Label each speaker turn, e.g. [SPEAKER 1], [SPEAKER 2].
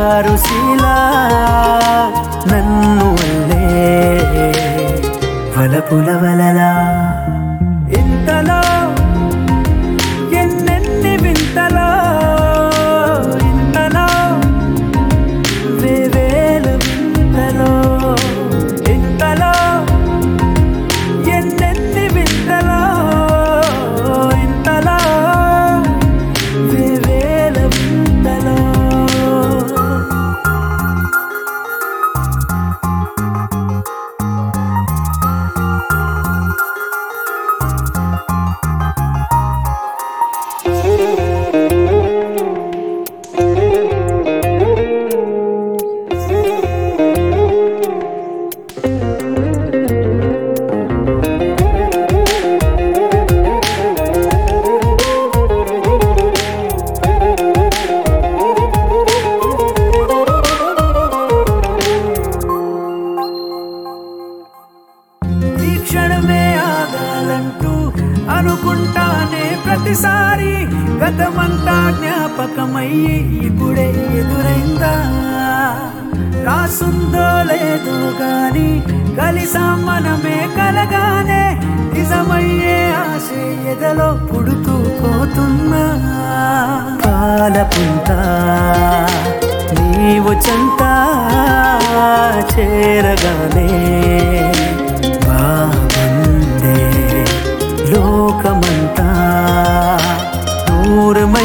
[SPEAKER 1] చారుశీలా నన్ను వల్లే వలపుల వలలా ఇంతలో ఎన్నెన్ని వింతలో ఇంతలో వేవేలు వింతలో ఇంతలో ఎన్నెన్ని వింతలో ఇంతలో వేవేల వింతలో ఈ క్షణమే ఆగాలంటూ అనుకుంటానే ప్రతిసారి గతమంతా జ్ఞాపకమయ్యి ఇప్పుడే ఎదురైందా రాసుందో లేదో గాని కలిసాం మనమే కలగానే నిజమయ్యే ఆశ ఎదలో పుడుతూ పోతున్నా పాలపుంటా నీవు చెంత చేరగానే బాగుండే లోకమంతా నూరమై